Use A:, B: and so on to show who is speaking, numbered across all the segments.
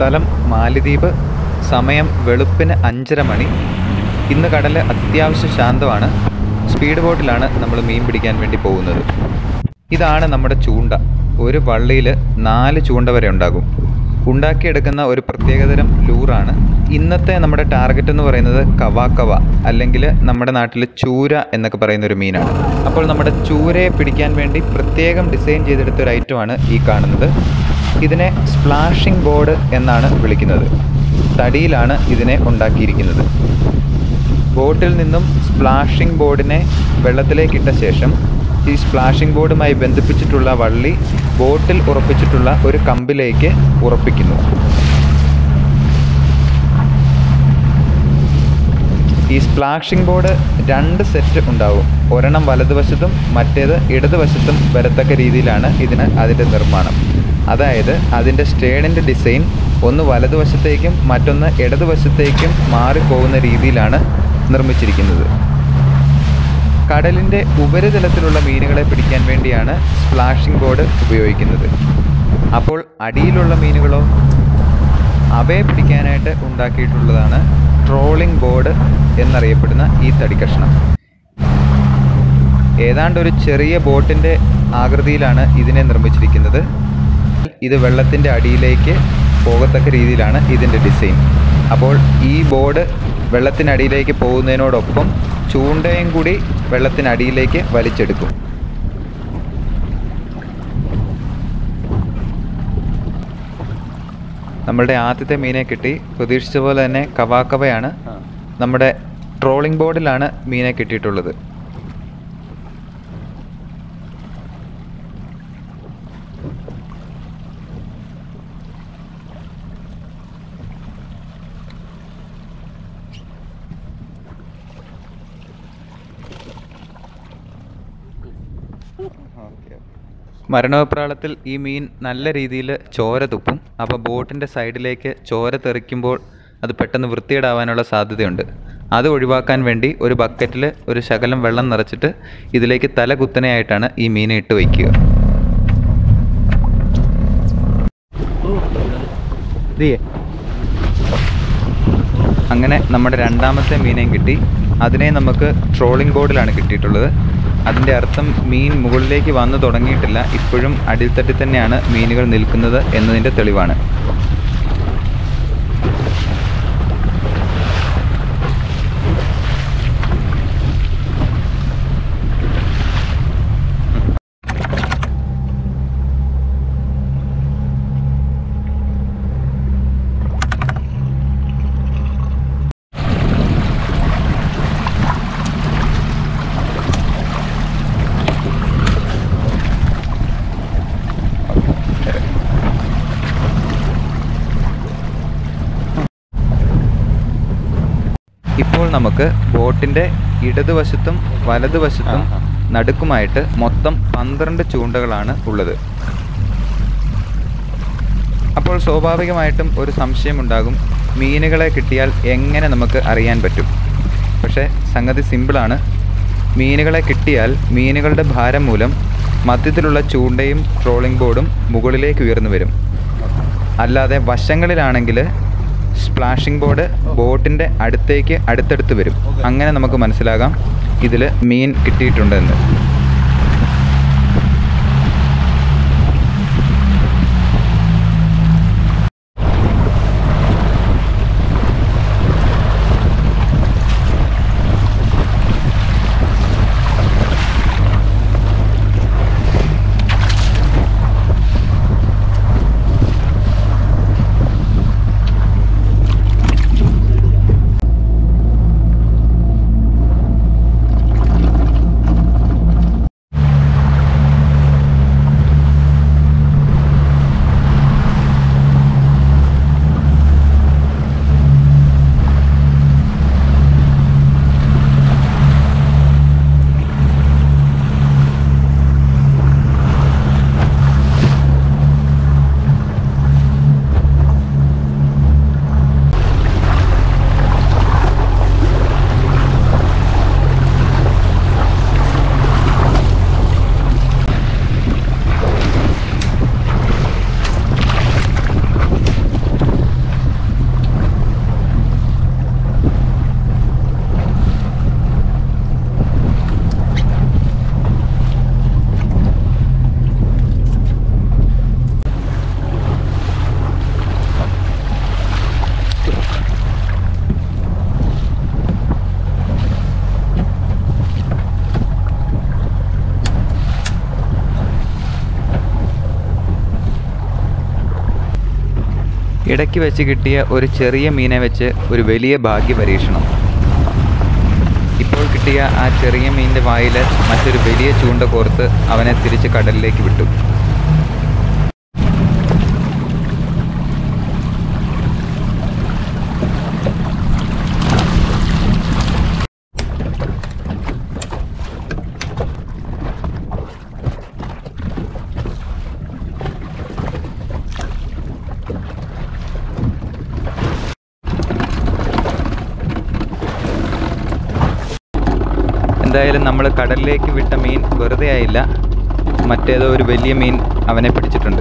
A: സ്ഥലം മാലിദ്വീപ് സമയം വെളുപ്പിന് അഞ്ചര മണി ഇന്ന് കടൽ അത്യാവശ്യം ശാന്തമാണ് സ്പീഡ് ബോട്ടിലാണ് നമ്മൾ മീൻ പിടിക്കാൻ വേണ്ടി പോകുന്നത് ഇതാണ് നമ്മുടെ ചൂണ്ട ഒരു വള്ളിയിൽ നാല് ചൂണ്ട വരെ ഉണ്ടാകും ഉണ്ടാക്കിയെടുക്കുന്ന ഒരു പ്രത്യേകതരം ലൂറാണ് ഇന്നത്തെ നമ്മുടെ ടാർഗറ്റ് എന്ന് പറയുന്നത് കവാക്കവ അല്ലെങ്കിൽ നമ്മുടെ നാട്ടിൽ ചൂര എന്നൊക്കെ പറയുന്ന ഒരു മീനാണ് അപ്പോൾ നമ്മുടെ ചൂരയെ പിടിക്കാൻ വേണ്ടി പ്രത്യേകം ഡിസൈൻ ചെയ്തെടുത്ത ഒരു ഐറ്റമാണ് ഈ കാണുന്നത് ഇതിനെ സ്പ്ലാഷിംഗ് ബോർഡ് എന്നാണ് വിളിക്കുന്നത് തടിയിലാണ് ഇതിനെ ഉണ്ടാക്കിയിരിക്കുന്നത് ബോട്ടിൽ നിന്നും സ്പ്ലാഷിംഗ് ബോർഡിനെ വെള്ളത്തിലേക്കിട്ട ശേഷം ഈ സ്പ്ലാഷിംഗ് ബോർഡുമായി ബന്ധിപ്പിച്ചിട്ടുള്ള വള്ളി ബോട്ടിൽ ഉറപ്പിച്ചിട്ടുള്ള ഒരു കമ്പിലേക്ക് ഉറപ്പിക്കുന്നു ഈ സ്പ്ലാഷിംഗ് ബോർഡ് രണ്ട് സെറ്റ് ഉണ്ടാവും ഒരെണ്ണം വലതുവശത്തും മറ്റേത് ഇടതുവശത്തും വരത്തക്ക രീതിയിലാണ് ഇതിന് അതിൻ്റെ നിർമ്മാണം അതായത് അതിൻ്റെ സ്റ്റേണിൻ്റെ ഡിസൈൻ ഒന്ന് വലതുവശത്തേക്കും മറ്റൊന്ന് ഇടതുവശത്തേക്കും മാറിപ്പോകുന്ന രീതിയിലാണ് നിർമ്മിച്ചിരിക്കുന്നത് കടലിൻ്റെ ഉപരിതലത്തിലുള്ള മീനുകളെ പിടിക്കാൻ വേണ്ടിയാണ് സ്പ്ലാഷിംഗ് ബോർഡ് ഉപയോഗിക്കുന്നത് അപ്പോൾ അടിയിലുള്ള മീനുകളോ അവയെ പിടിക്കാനായിട്ട് ഉണ്ടാക്കിയിട്ടുള്ളതാണ് ട്രോളിംഗ് ബോർഡ് എന്നറിയപ്പെടുന്ന ഈ തടിക്കഷ്ണം ഏതാണ്ട് ഒരു ചെറിയ ബോട്ടിൻ്റെ ആകൃതിയിലാണ് ഇതിനെ നിർമ്മിച്ചിരിക്കുന്നത് ഇത് വെള്ളത്തിൻ്റെ അടിയിലേക്ക് പോകത്തക്ക രീതിയിലാണ് ഇതിൻ്റെ ഡിസൈൻ അപ്പോൾ ഈ ബോർഡ് വെള്ളത്തിനടിയിലേക്ക് പോകുന്നതിനോടൊപ്പം ചൂണ്ടയും കൂടി വെള്ളത്തിനടിയിലേക്ക് വലിച്ചെടുക്കും നമ്മളുടെ ആദ്യത്തെ മീനെ കിട്ടി പ്രതീക്ഷിച്ച പോലെ തന്നെ കവാക്കവയാണ് നമ്മുടെ ട്രോളിംഗ് ബോർഡിലാണ് മീനെ കിട്ടിയിട്ടുള്ളത് മരണവെപ്രാളത്തിൽ ഈ മീൻ നല്ല രീതിയിൽ ചോര തുപ്പും അപ്പോൾ ബോട്ടിൻ്റെ സൈഡിലേക്ക് ചോര തെറിക്കുമ്പോൾ അത് പെട്ടെന്ന് വൃത്തികേടാവാനുള്ള സാധ്യതയുണ്ട് അത് ഒഴിവാക്കാൻ വേണ്ടി ഒരു ബക്കറ്റിൽ ഒരു ശകലം വെള്ളം നിറച്ചിട്ട് ഇതിലേക്ക് തല കുത്തനെയായിട്ടാണ് ഈ മീനെ ഇട്ട് വയ്ക്കുക അങ്ങനെ നമ്മുടെ രണ്ടാമത്തെ മീനെയും കിട്ടി അതിനെ നമുക്ക് ട്രോളിംഗ് ബോർഡിലാണ് കിട്ടിയിട്ടുള്ളത് അതിൻ്റെ അർത്ഥം മീൻ മുകളിലേക്ക് വന്നു തുടങ്ങിയിട്ടില്ല ഇപ്പോഴും അടിത്തട്ടിൽ തന്നെയാണ് മീനുകൾ നിൽക്കുന്നത് എന്നതിൻ്റെ തെളിവാണ് ഇപ്പോൾ നമുക്ക് ബോട്ടിൻ്റെ ഇടതുവശത്തും വലതുവശത്തും നടുക്കുമായിട്ട് മൊത്തം പന്ത്രണ്ട് ചൂണ്ടകളാണ് ഉള്ളത് അപ്പോൾ സ്വാഭാവികമായിട്ടും ഒരു സംശയമുണ്ടാകും മീനുകളെ കിട്ടിയാൽ എങ്ങനെ നമുക്ക് അറിയാൻ പറ്റും പക്ഷേ സംഗതി സിമ്പിളാണ് മീനുകളെ കിട്ടിയാൽ മീനുകളുടെ ഭാരം മൂലം മധ്യത്തിലുള്ള ചൂണ്ടയും ട്രോളിംഗ് ബോർഡും മുകളിലേക്ക് ഉയർന്നു വരും അല്ലാതെ വശങ്ങളിലാണെങ്കിൽ സ്പ്ലാഷിംഗ് ബോർഡ് ബോട്ടിൻ്റെ അടുത്തേക്ക് അടുത്തടുത്ത് വരും അങ്ങനെ നമുക്ക് മനസ്സിലാകാം ഇതിൽ മീൻ കിട്ടിയിട്ടുണ്ടെന്ന് ഇടയ്ക്ക് വെച്ച് കിട്ടിയ ഒരു ചെറിയ മീനെ വെച്ച് ഒരു വലിയ ഭാഗ്യ പരീക്ഷണം ഇപ്പോൾ കിട്ടിയ ആ ചെറിയ മീനിൻ്റെ വായിൽ മറ്റൊരു വലിയ ചൂണ്ട കോർത്ത് അവനെ തിരിച്ച് കടലിലേക്ക് വിട്ടു എന്തായാലും നമ്മൾ കടലിലേക്ക് വിട്ട മീൻ വെറുതെ ആയില്ല മറ്റേതോ ഒരു വലിയ മീൻ അവനെ പിടിച്ചിട്ടുണ്ട്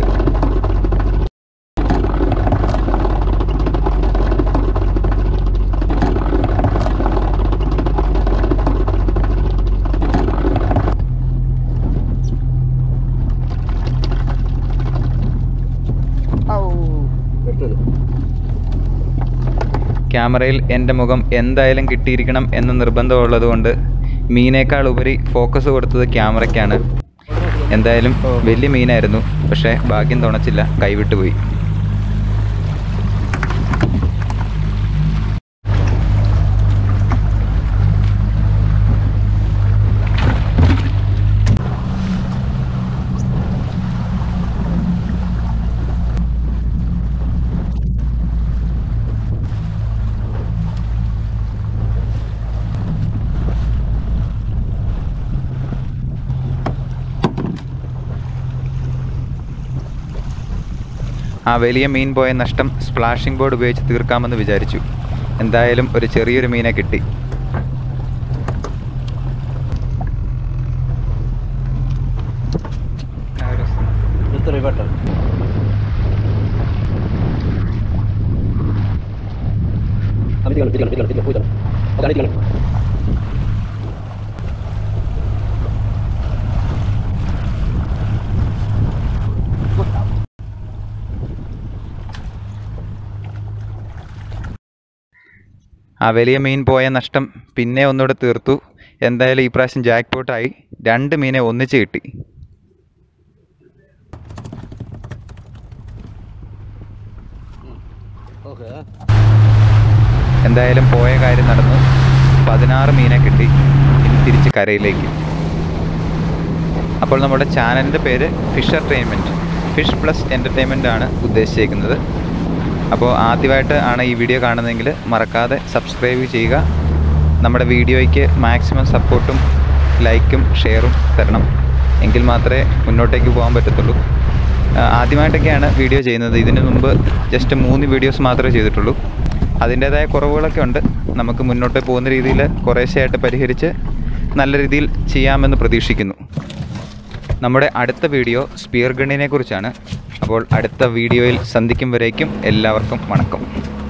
A: ക്യാമറയിൽ എൻ്റെ മുഖം എന്തായാലും കിട്ടിയിരിക്കണം എന്ന് നിർബന്ധമുള്ളതുകൊണ്ട് മീനേക്കാൾ ഉപരി ഫോക്കസ് കൊടുത്തത് ക്യാമറയ്ക്കാണ് എന്തായാലും വലിയ മീനായിരുന്നു പക്ഷേ ഭാഗ്യം തുണച്ചില്ല കൈവിട്ടു പോയി ആ വലിയ മീൻ പോയ നഷ്ടം സ്പ്ലാഷിംഗ് ബോർഡ് ഉപയോഗിച്ച് തീർക്കാമെന്ന് വിചാരിച്ചു എന്തായാലും ഒരു ചെറിയൊരു മീനെ കിട്ടി
B: Esto es Berta. A mí díganlo, díganlo, díganlo, díganlo, díganlo. Ok, a mí díganlo.
A: ആ വലിയ മീൻ പോയ നഷ്ടം പിന്നെ ഒന്നുകൂടെ തീർത്തു എന്തായാലും ഈ പ്രാവശ്യം ജാക്ക് പോട്ടായി രണ്ട് മീനെ ഒന്നിച്ച് കിട്ടി
B: Ok, ¿eh?
A: എന്തായാലും പോയ കാര്യം നടന്നു പതിനാറ് മീനെ കിട്ടി ഇനി തിരിച്ച് കരയിലേക്ക് അപ്പോൾ നമ്മുടെ ചാനലിൻ്റെ പേര് fish entertainment fish plus entertainment ആണ് ഉദ്ദേശിച്ചേക്കുന്നത് അപ്പോൾ ആദ്യമായിട്ട് ആണ് ഈ വീഡിയോ കാണുന്നതെങ്കിൽ മറക്കാതെ സബ്സ്ക്രൈബ് ചെയ്യുക നമ്മുടെ വീഡിയോയ്ക്ക് മാക്സിമം സപ്പോർട്ടും ലൈക്കും ഷെയറും തരണം എങ്കിൽ മാത്രമേ മുന്നോട്ടേക്ക് പോകാൻ പറ്റത്തുള്ളൂ ആ, ആദ്യമായിട്ടൊക്കെയാണ് വീഡിയോ ചെയ്യുന്നത് ഇതിനു മുമ്പ് ജസ്റ്റ് മൂന്ന് വീഡിയോസ് മാത്രമേ ചെയ്തിട്ടുള്ളൂ അതിൻ്റേതായ കുറവുകളൊക്കെ ഉണ്ട് നമുക്ക് മുന്നോട്ട് പോകുന്ന രീതിയിൽ കുറേശ്ശെയായിട്ട് പരിഹരിച്ച് നല്ല രീതിയിൽ ചെയ്യാമെന്ന് പ്രതീക്ഷിക്കുന്നു നമ്മുടെ അടുത്ത വീഡിയോ സ്പിയർ ഗണ്ണിനെ കുറിച്ചാണ് അപ്പോൾ അടുത്ത വീഡിയോയിൽ സന്ധിക്കും വരേക്കും എല്ലാവർക്കും വണക്കം